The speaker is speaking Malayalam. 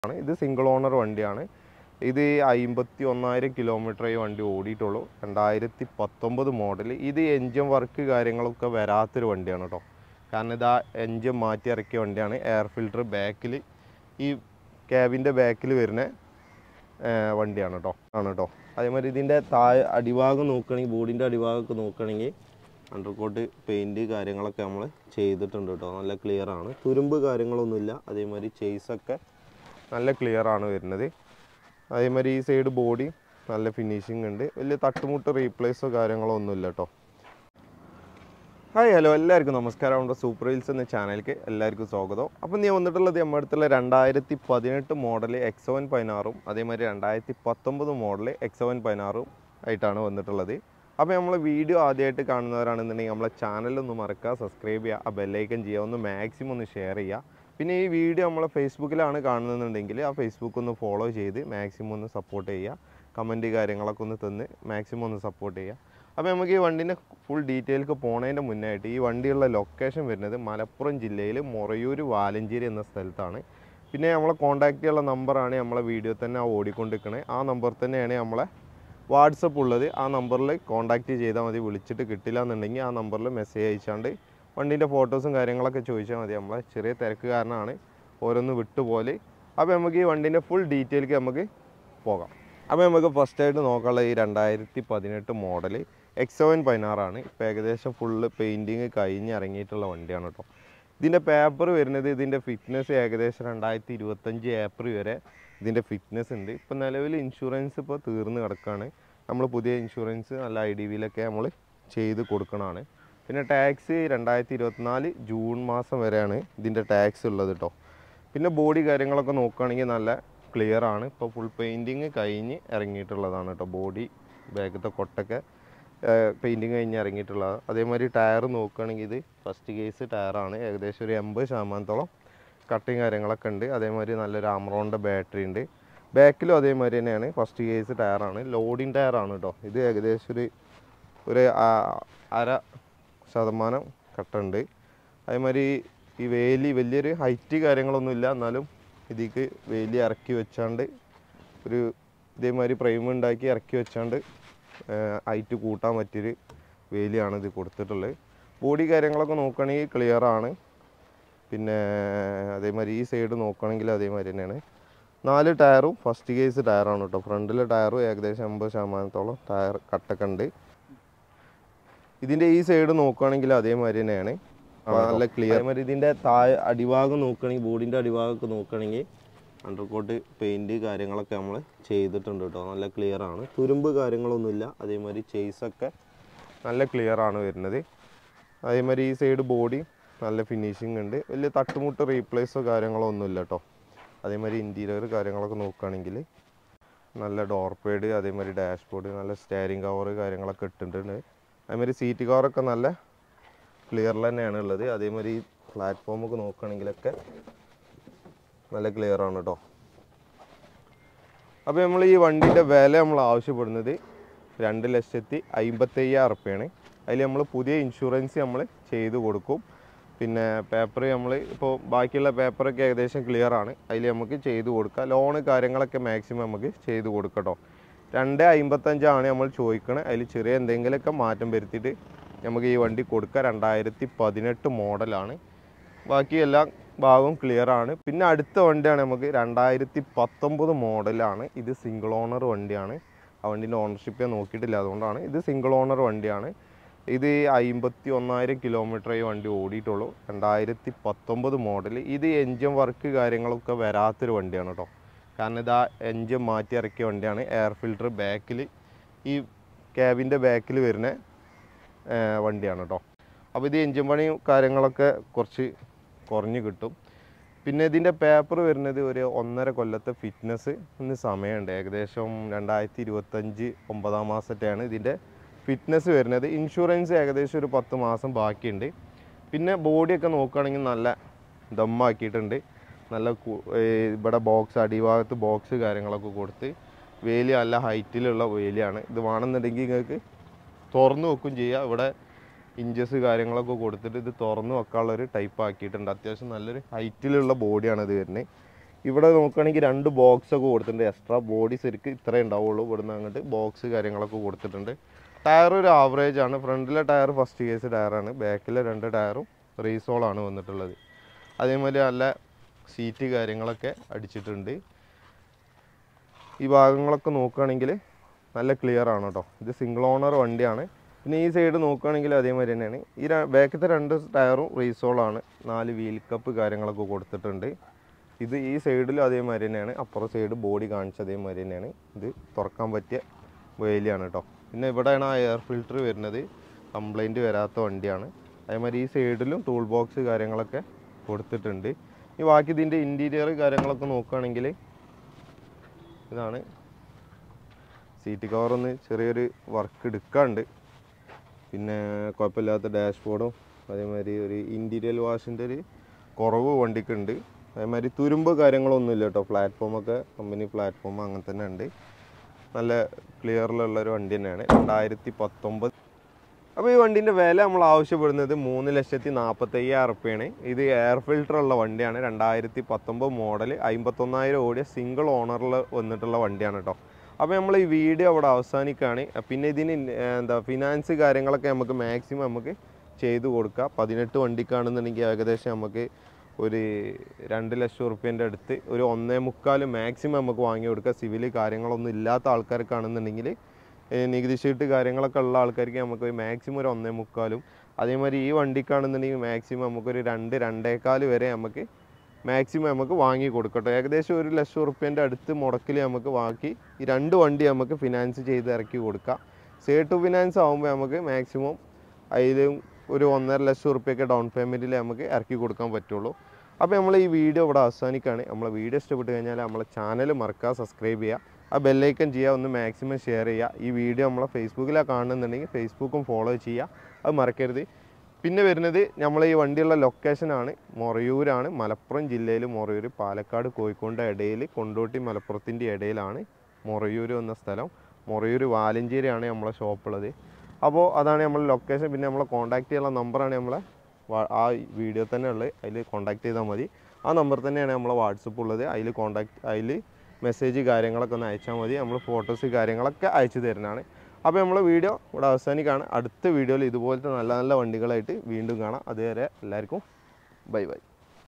ആണ് ഇത് സിംഗിൾ ഓണർ വണ്ടിയാണ് ഇത് അമ്പത്തി ഒന്നായിരം കിലോമീറ്റർ ഈ വണ്ടി ഓടിയിട്ടുള്ളൂ രണ്ടായിരത്തി പത്തൊമ്പത് മോഡൽ ഇത് എൻജിൻ വർക്ക് കാര്യങ്ങളൊക്കെ വരാത്തൊരു വണ്ടിയാണ് കേട്ടോ കാരണം ഇതാ എൻജിൻ മാറ്റി ഇറക്കിയ വണ്ടിയാണ് എയർ ഫിൽറ്റർ ബാക്കിൽ ഈ ക്യാബിൻ്റെ ബാക്കിൽ വരുന്ന ആ, വണ്ടിയാണ് കേട്ടോ ആണ് കേട്ടോ അതേമാതിരി ഇതിൻ്റെ താഴെ അടിഭാഗം നോക്കുകയാണെങ്കിൽ ബോഡിൻ്റെ അടിഭാഗമൊക്കെ നോക്കുകയാണെങ്കിൽ അണ്ടർകോട്ട് പെയിൻറ്റ് കാര്യങ്ങളൊക്കെ നമ്മൾ ചെയ്തിട്ടുണ്ട് കേട്ടോ നല്ല ക്ലിയർ ആണ് തുരുമ്പ് കാര്യങ്ങളൊന്നുമില്ല അതേമാതിരി ചേസൊക്കെ നല്ല ക്ലിയർ ആണ് വരുന്നത് അതേമാതിരി ഈ സൈഡ് ബോഡി നല്ല ഫിനിഷിംഗ് ഉണ്ട് വലിയ തട്ടുമുട്ട് റീപ്ലേസോ കാര്യങ്ങളോ ഒന്നുമില്ല കേട്ടോ ഹായ് ഹലോ എല്ലാവർക്കും നമസ്കാരം നമ്മുടെ സൂപ്പർ റീൽസ് എന്ന ചാനലിലേക്ക് എല്ലാവർക്കും സ്വാഗതം അപ്പം നീ വന്നിട്ടുള്ളത് നമ്മുടെ അടുത്തുള്ള രണ്ടായിരത്തി പതിനെട്ട് മോഡൽ എക്സ് സെവൻ പതിനാറും അതേമാതിരി രണ്ടായിരത്തി പത്തൊമ്പത് മോഡൽ എക്സ് സെവൻ പതിനാറും ആയിട്ടാണ് വന്നിട്ടുള്ളത് അപ്പോൾ നമ്മൾ വീഡിയോ ആദ്യമായിട്ട് കാണുന്നവരാണെന്നുണ്ടെങ്കിൽ നമ്മളെ ചാനലൊന്ന് മറക്കുക സബ്സ്ക്രൈബ് ചെയ്യുക ആ ബെല്ലൈക്കൻ ചെയ്യുക ഒന്ന് മാക്സിമം ഒന്ന് ഷെയർ ചെയ്യുക പിന്നെ ഈ വീഡിയോ നമ്മളെ ഫേസ്ബുക്കിലാണ് കാണുന്നുണ്ടെങ്കിൽ ആ ഫേസ്ബുക്ക് ഒന്ന് ഫോളോ ചെയ്ത് മാക്സിമം ഒന്ന് സപ്പോർട്ട് ചെയ്യുക കമൻറ്റ് കാര്യങ്ങളൊക്കെ ഒന്ന് തന്ന് മാക്സിമം ഒന്ന് സപ്പോർട്ട് ചെയ്യുക അപ്പോൾ നമുക്ക് ഈ വണ്ടീൻ്റെ ഫുൾ ഡീറ്റെയിൽക്ക് പോണതിൻ്റെ മുന്നായിട്ട് ഈ വണ്ടിയുള്ള ലൊക്കേഷൻ വരുന്നത് മലപ്പുറം ജില്ലയിൽ മൊറയൂർ വാലഞ്ചേരി എന്ന സ്ഥലത്താണ് പിന്നെ നമ്മളെ കോൺടാക്ട് ചെയ്യാനുള്ള നമ്പറാണ് നമ്മളെ വീഡിയോ തന്നെ ആ ഓടിക്കൊണ്ടിരിക്കണേ ആ നമ്പർ തന്നെയാണ് നമ്മളെ വാട്സപ്പ് ഉള്ളത് ആ നമ്പറിൽ കോൺടാക്റ്റ് ചെയ്താൽ മതി വിളിച്ചിട്ട് കിട്ടില്ല എന്നുണ്ടെങ്കിൽ ആ നമ്പറിൽ മെസ്സേജ് അയച്ചാണ്ട് വണ്ടീൻ്റെ ഫോട്ടോസും കാര്യങ്ങളൊക്കെ ചോദിച്ചാൽ മതി നമ്മളെ ചെറിയ തിരക്ക് കാരണമാണ് ഓരോന്ന് വിട്ടുപോലെ അപ്പോൾ നമുക്ക് ഈ വണ്ടീൻ്റെ ഫുൾ ഡീറ്റെയിൽക്ക് നമുക്ക് പോകാം അപ്പോൾ നമുക്ക് ഫസ്റ്റ് ആയിട്ട് നോക്കാനുള്ള ഈ രണ്ടായിരത്തി പതിനെട്ട് മോഡൽ എക്സ് സെവൻ പതിനാറാണ് ഇപ്പോൾ ഏകദേശം ഫുള്ള് പെയിൻറ്റിങ് കഴിഞ്ഞ് ഇറങ്ങിയിട്ടുള്ള വണ്ടിയാണ് കേട്ടോ ഇതിൻ്റെ പേപ്പർ വരുന്നത് ഇതിൻ്റെ ഫിറ്റ്നസ് ഏകദേശം രണ്ടായിരത്തി ഇരുപത്തഞ്ച് ഏപ്രിൽ വരെ ഇതിൻ്റെ ഫിറ്റ്നസ് ഉണ്ട് ഇപ്പോൾ നിലവിൽ ഇൻഷുറൻസ് ഇപ്പോൾ തീർന്ന് കിടക്കുകയാണ് നമ്മൾ പുതിയ ഇൻഷുറൻസ് നല്ല ഐ ഡി വിയിലൊക്കെ നമ്മൾ ചെയ്ത് കൊടുക്കണതാണ് പിന്നെ ടാക്സ് രണ്ടായിരത്തി ഇരുപത്തിനാല് ജൂൺ മാസം വരെയാണ് ഇതിൻ്റെ ടാക്സ് ഉള്ളത് കേട്ടോ പിന്നെ ബോഡി കാര്യങ്ങളൊക്കെ നോക്കുകയാണെങ്കിൽ നല്ല ക്ലിയർ ആണ് ഇപ്പോൾ ഫുൾ പെയിൻറ്റിങ് കഴിഞ്ഞ് ഇറങ്ങിയിട്ടുള്ളതാണ് കേട്ടോ ബോഡി ബാഗത്തെ കൊട്ടൊക്കെ പെയിൻറ്റിങ് കഴിഞ്ഞ് ഇറങ്ങിയിട്ടുള്ളത് അതേമാതിരി ടയർ നോക്കുകയാണെങ്കിൽ ഇത് ഫസ്റ്റ് കേസ് ടയറാണ് ഏകദേശം ഒരു എൺപത് ശതമാനത്തോളം കട്ടിങ് കാര്യങ്ങളൊക്കെ ഉണ്ട് അതേമാതിരി നല്ലൊരു ആമറോണിൻ്റെ ബാറ്ററി ഉണ്ട് ബാക്കിലും അതേമാതിരി തന്നെയാണ് ഫസ്റ്റ് കേസ് ടയറാണ് ലോഡിങ് ടയറാണ് കേട്ടോ ഇത് ഏകദേശം ഒരു ഒരു ആ- അര ശതമാനം കട്ടുണ്ട് അതേമാതിരി ഈ വേലി വലിയൊരു ഹൈറ്റ് കാര്യങ്ങളൊന്നുമില്ല എന്നാലും ഇതിക്ക് വേലി ഇറക്കി വെച്ചാണ്ട് ഒരു ഇതേമാതിരി പ്രൈം ഉണ്ടാക്കി ഇറക്കി വെച്ചാണ്ട് ഹൈറ്റ് കൂട്ടാൻ പറ്റിയൊരു വേലിയാണ് ഇത് കൊടുത്തിട്ടുള്ളത് ബോഡി കാര്യങ്ങളൊക്കെ നോക്കുകയാണെങ്കിൽ ക്ലിയർ ആണ് പിന്നെ അതേമാതിരി ഈ സൈഡ് നോക്കുകയാണെങ്കിൽ അതേമാതിരി തന്നെയാണ് നാല് ടയറും ഫസ്റ്റ് കേസ് ടയറാണ് കേട്ടോ ഫ്രണ്ടിലെ ടയറും ഏകദേശം എൺപത് ശതമാനത്തോളം ടയർ കട്ടൊക്കെ ഉണ്ട് ഇതിൻ്റെ ഈ സൈഡ് നോക്കുകയാണെങ്കിൽ അതേമാതിരി തന്നെയാണ് നല്ല ക്ലിയർ അതേമാതിരി ഇതിൻ്റെ താഴെ അടിഭാഗം നോക്കുകയാണെങ്കിൽ ബോഡിൻ്റെ അടിഭാഗമൊക്കെ നോക്കുകയാണെങ്കിൽ അണ്ടർകോട്ട് പെയിൻറ്റ് കാര്യങ്ങളൊക്കെ നമ്മൾ ചെയ്തിട്ടുണ്ട് കേട്ടോ നല്ല ക്ലിയർ ആണ് തുരുമ്പ് കാര്യങ്ങളൊന്നുമില്ല അതേമാതിരി ചേസൊക്കെ നല്ല ക്ലിയർ ആണ് വരുന്നത് അതേമാതിരി ഈ സൈഡ് ബോഡി നല്ല ഫിനിഷിംഗ് ഉണ്ട് വലിയ തട്ടുമുട്ട് റീപ്ലേസോ കാര്യങ്ങളോ ഒന്നുമില്ല കേട്ടോ അതേമാതിരി ഇൻറ്റീരിയർ കാര്യങ്ങളൊക്കെ നോക്കുകയാണെങ്കിൽ നല്ല ഡോർ പേഡ് അതേമാതിരി ഡാഷ്ബോർഡ് നല്ല സ്റ്റാരിങ് കവർ കാര്യങ്ങളൊക്കെ ഇട്ടിട്ടുണ്ട് അതേമാതിരി സീറ്റ് കവറൊക്കെ നല്ല ക്ലിയറിൽ തന്നെയാണ് ഉള്ളത് അതേമാതിരി പ്ലാറ്റ്ഫോമൊക്കെ നോക്കുകയാണെങ്കിലൊക്കെ നല്ല ക്ലിയർ ആണ് കേട്ടോ അപ്പോൾ നമ്മൾ ഈ വണ്ടീൻ്റെ വില നമ്മൾ ആവശ്യപ്പെടുന്നത് രണ്ട് ലക്ഷത്തി അമ്പത്തയ്യായിരം ഉറുപ്പ്യാണ് അതിൽ നമ്മൾ പുതിയ ഇൻഷുറൻസ് നമ്മൾ ചെയ്ത് കൊടുക്കും പിന്നെ പേപ്പർ നമ്മൾ ഇപ്പോൾ ബാക്കിയുള്ള പേപ്പറൊക്കെ ഏകദേശം ക്ലിയർ ആണ് അതിൽ നമുക്ക് ചെയ്ത് കൊടുക്കാം ലോണ് കാര്യങ്ങളൊക്കെ മാക്സിമം നമുക്ക് ചെയ്ത് കൊടുക്കട്ടോ രണ്ട് അമ്പത്തഞ്ചാണ് നമ്മൾ ചോദിക്കണത് അതിൽ ചെറിയ എന്തെങ്കിലുമൊക്കെ മാറ്റം വരുത്തിയിട്ട് നമുക്ക് ഈ വണ്ടി കൊടുക്കാം രണ്ടായിരത്തി പതിനെട്ട് മോഡലാണ് ബാക്കി എല്ലാ ഭാഗവും ക്ലിയർ ആണ് പിന്നെ അടുത്ത വണ്ടിയാണ് നമുക്ക് രണ്ടായിരത്തി പത്തൊമ്പത് മോഡലാണ് ഇത് സിംഗിൾ ഓണർ വണ്ടിയാണ് ആ വണ്ടീൻ്റെ ഓണർഷിപ്പ് ഞാൻ നോക്കിയിട്ടില്ല അതുകൊണ്ടാണ് ഇത് സിംഗിൾ ഓണർ വണ്ടിയാണ് ഇത് അമ്പത്തി ഒന്നായിരം കിലോമീറ്റർ ഈ വണ്ടി ഓടിയിട്ടുള്ളൂ രണ്ടായിരത്തി പത്തൊമ്പത് മോഡൽ ഇത് എൻജിൻ വർക്ക് കാര്യങ്ങളൊക്കെ വരാത്തൊരു വണ്ടിയാണ് കേട്ടോ കാരണം ഇതാ എൻജിൻ മാറ്റി ഇറക്കിയ വണ്ടിയാണ് എയർ ഫിൽറ്റർ ബാക്കിൽ ഈ ക്യാബിൻ്റെ ബാക്കിൽ വരുന്ന ആ, വണ്ടിയാണ് കേട്ടോ അപ്പോൾ ഇത് എൻജിൻ പണിയും കാര്യങ്ങളൊക്കെ കുറച്ച് കുറഞ്ഞ് കിട്ടും പിന്നെ ഇതിൻ്റെ പേപ്പർ വരുന്നത് ഒരു ഒന്നര കൊല്ലത്തെ ഫിറ്റ്നസ് ഇന്ന് സമയമുണ്ട് ഏകദേശം രണ്ടായിരത്തി ഇരുപത്തഞ്ച് ഒമ്പതാം മാസത്തെയാണ് ഇതിൻ്റെ ഫിറ്റ്നസ് വരുന്നത് ഇൻഷുറൻസ് ഏകദേശം ഒരു പത്ത് മാസം ബാക്കിയുണ്ട് പിന്നെ ബോഡിയൊക്കെ നോക്കുകയാണെങ്കിൽ നല്ല ദമ്മാക്കിയിട്ടുണ്ട് നല്ല കു- ഏ, ഇവിടെ ബോക്സ് അടിഭാഗത്ത് ബോക്സ് കാര്യങ്ങളൊക്കെ കൊടുത്ത് വേലി നല്ല ഹൈറ്റിലുള്ള വേലിയാണ് ഇത് വേണമെന്നുണ്ടെങ്കിൽ നിങ്ങൾക്ക് തുറന്നു വെക്കും ചെയ്യുക ഇവിടെ ഇഞ്ചസ് കാര്യങ്ങളൊക്കെ കൊടുത്തിട്ട് ഇത് തുറന്നു വെക്കാനുള്ള ഒരു ടൈപ്പ് ആക്കിയിട്ടുണ്ട് അത്യാവശ്യം നല്ലൊരു ഹൈറ്റിലുള്ള ബോഡിയാണ് ഇത് വരുന്നത് ഇവിടെ നോക്കുകയാണെങ്കിൽ രണ്ട് ബോക്സ് ഒക്കെ കൊടുത്തിട്ടുണ്ട് എക്സ്ട്രാ ബോഡി ശരിക്ക് ഇത്രേ ഉണ്ടാവുള്ളൂ ഇവിടുന്ന് അങ്ങോട്ട് ബോക്സ് കാര്യങ്ങളൊക്കെ കൊടുത്തിട്ടുണ്ട് ടയർ ഒരു ആവറേജ് ആണ് ഫ്രണ്ടിലെ ടയർ ഫസ്റ്റ് കേസ് ടയറാണ് ബാക്കിലെ രണ്ട് ടയറും റീസോളാണ് വന്നിട്ടുള്ളത് അതേമാതിരി നല്ല സീറ്റ് കാര്യങ്ങളൊക്കെ അടിച്ചിട്ടുണ്ട് ഈ ഭാഗങ്ങളൊക്കെ നോക്കുകയാണെങ്കിൽ നല്ല ക്ലിയർ ആണ് കേട്ടോ ഇത് സിംഗിൾ ഓണർ വണ്ടിയാണ് പിന്നെ ഈ സൈഡ് നോക്കുകയാണെങ്കിൽ അതേമാതിരി തന്നെയാണ് ഈ ര- ബാക്കിലത്തെ രണ്ട് ടയറും റീസോളാണ് നാല് വീൽ കപ്പ് കാര്യങ്ങളൊക്കെ കൊടുത്തിട്ടുണ്ട് ഇത് ഈ സൈഡിലും അതേമാതിരി തന്നെയാണ് അപ്പുറം സൈഡ് ബോഡി കാണിച്ച അതേമാതിരി തന്നെയാണ് ഇത് തുറക്കാൻ പറ്റിയ വേലിയാണ് കേട്ടോ പിന്നെ ഇവിടെയാണ് ആ എയർ ഫിൽറ്റർ വരുന്നത് കംപ്ലൈൻറ്റ് വരാത്ത വണ്ടിയാണ് അതേമാതിരി ഈ സൈഡിലും ടൂൾ ബോക്സ് കാര്യങ്ങളൊക്കെ കൊടുത്തിട്ടുണ്ട് ഈ ബാക്കി ഇതിൻ്റെ ഇൻറ്റീരിയർ കാര്യങ്ങളൊക്കെ നോക്കുകയാണെങ്കിൽ ഇതാണ് സീറ്റ് കവറൊന്ന് ചെറിയൊരു വർക്ക് എടുക്കാണ്ട് പിന്നെ കുഴപ്പമില്ലാത്ത ഡാഷ്ബോർഡും അതേമാതിരി ഒരു ഇൻറ്റീരിയൽ വാഷിൻ്റെ ഒരു കുറവ് വണ്ടിക്കുണ്ട് അതേമാതിരി തുരുമ്പ് കാര്യങ്ങളൊന്നും ഇല്ല കേട്ടോ പ്ലാറ്റ്ഫോമൊക്കെ കമ്പനി പ്ലാറ്റ്ഫോം അങ്ങനെ തന്നെ ഉണ്ട് നല്ല ക്ലിയറിലുള്ള ഒരു വണ്ടി തന്നെയാണ് രണ്ടായിരത്തി പത്തൊമ്പത് അപ്പോൾ ഈ വണ്ടീൻ്റെ വില നമ്മൾ ആവശ്യപ്പെടുന്നത് മൂന്ന് ലക്ഷത്തി നാൽപ്പത്തയ്യായിരം റുപ്യാണ് ഇത് എയർ ഫിൽറ്റർ ഉള്ള വണ്ടിയാണ് രണ്ടായിരത്തി പത്തൊമ്പത് മോഡൽ അമ്പത്തൊന്നായിരം ഓടിയ സിംഗിൾ ഓണറിൽ വന്നിട്ടുള്ള വണ്ടിയാണ് കേട്ടോ അപ്പോൾ നമ്മൾ ഈ വീഡിയോ അവിടെ അവസാനിക്കുകയാണ് പിന്നെ ഇതിന് ഏർ എന്താ ഫിനാൻസ് കാര്യങ്ങളൊക്കെ നമുക്ക് മാക്സിമം നമുക്ക് ചെയ്തു കൊടുക്കുക പതിനെട്ട് വണ്ടിക്കാണെന്നുണ്ടെങ്കിൽ ഏകദേശം നമുക്ക് ഒരു രണ്ട് ലക്ഷം റുപ്യേൻ്റെ അടുത്ത് ഒരു ഒന്നേ മുക്കാൽ മാക്സിമം നമുക്ക് വാങ്ങി കൊടുക്കുക സിവിൽ കാര്യങ്ങളൊന്നും ഇല്ലാത്ത ആൾക്കാർക്കാണെന്നുണ്ടെങ്കിൽ ഏഹ് നികുതി ഷീട്ട് കാര്യങ്ങളൊക്കെ ഉള്ള ആൾക്കാർക്ക് നമുക്ക് മാക്സിമം ഒരു ഒന്നേ മുക്കാലും അതേമാതിരി ഈ വണ്ടിക്കാണെന്നുണ്ടെങ്കിൽ മാക്സിമം നമുക്കൊരു രണ്ട് രണ്ടേകാൽ വരെ നമുക്ക് മാക്സിമം നമുക്ക് വാങ്ങി കൊടുക്കട്ടെ ഏകദേശം ഒരു ലക്ഷം ഉറുപ്പ്യൻ്റെ അടുത്ത് മുടക്കിൽ നമുക്ക് ബാക്കി ഈ രണ്ട് വണ്ടി നമുക്ക് ഫിനാൻസ് ചെയ്ത് ഇറക്കി കൊടുക്കാം സേ ടു ഫിനാൻസ് ആകുമ്പോൾ നമുക്ക് മാക്സിമം അതിലും ഒരു ഒന്നര ലക്ഷം ഉറുപ്പ്യൊക്കെ ഡൗൺ പേയ്മെൻറ്റിൽ നമുക്ക് ഇറക്കി കൊടുക്കാൻ പറ്റുള്ളൂ അപ്പോൾ നമ്മൾ ഈ വീഡിയോ ഇവിടെ അവസാനിക്കുകയാണ് നമ്മളെ വീഡിയോ ഇഷ്ടപ്പെട്ട് കഴിഞ്ഞാൽ നമ്മളെ ചാനൽ മറക്കുക സബ്സ്ക്രൈബ് ചെയ്യുക ആ ബെല്ലൈക്കൻ ചെയ്യുക ഒന്ന് മാക്സിമം ഷെയർ ചെയ്യുക ഈ വീഡിയോ നമ്മളെ ഫേസ്ബുക്കിലാണ് കാണുന്നുണ്ടെങ്കിൽ ഫേസ്ബുക്കും ഫോളോ ചെയ്യുക അത് മറക്കരുത് പിന്നെ വരുന്നത് നമ്മൾ ഈ വണ്ടിയുള്ള ലൊക്കേഷനാണ് മൊറയൂരാണ് മലപ്പുറം ജില്ലയിൽ മൊറയൂർ പാലക്കാട് കോഴിക്കോടിൻ്റെ ഇടയിൽ കൊണ്ടോട്ടി മലപ്പുറത്തിൻ്റെ ഇടയിലാണ് മൊറയൂർ എന്ന സ്ഥലം മൊറയൂർ വാലഞ്ചേരിയാണ് നമ്മളെ ഷോപ്പുള്ളത് അപ്പോൾ അതാണ് നമ്മളെ ലൊക്കേഷൻ പിന്നെ നമ്മളെ കോൺടാക്ട് ചെയ്യാനുള്ള നമ്പറാണ് നമ്മളെ വാ- ആ വീഡിയോ തന്നെ ഉള്ളത് അതിൽ കോൺടാക്ട് ചെയ്താൽ മതി ആ നമ്പർ തന്നെയാണ് നമ്മളെ വാട്സപ്പ് ഉള്ളത് അതിൽ കോൺടാക്ട് അതിൽ മെസ്സേജ് കാര്യങ്ങളൊക്കെ ഒന്ന് അയച്ചാൽ മതി നമ്മൾ ഫോട്ടോസ് കാര്യങ്ങളൊക്കെ അയച്ചു തരുന്നതാണ് അപ്പോൾ നമ്മൾ വീഡിയോ ഇവിടെ അവസാനിക്കുകയാണ് അടുത്ത വീഡിയോയിൽ ഇതുപോലത്തെ നല്ല നല്ല വണ്ടികളായിട്ട് വീണ്ടും കാണാം അതുവരെ എല്ലാവർക്കും ബൈ ബൈ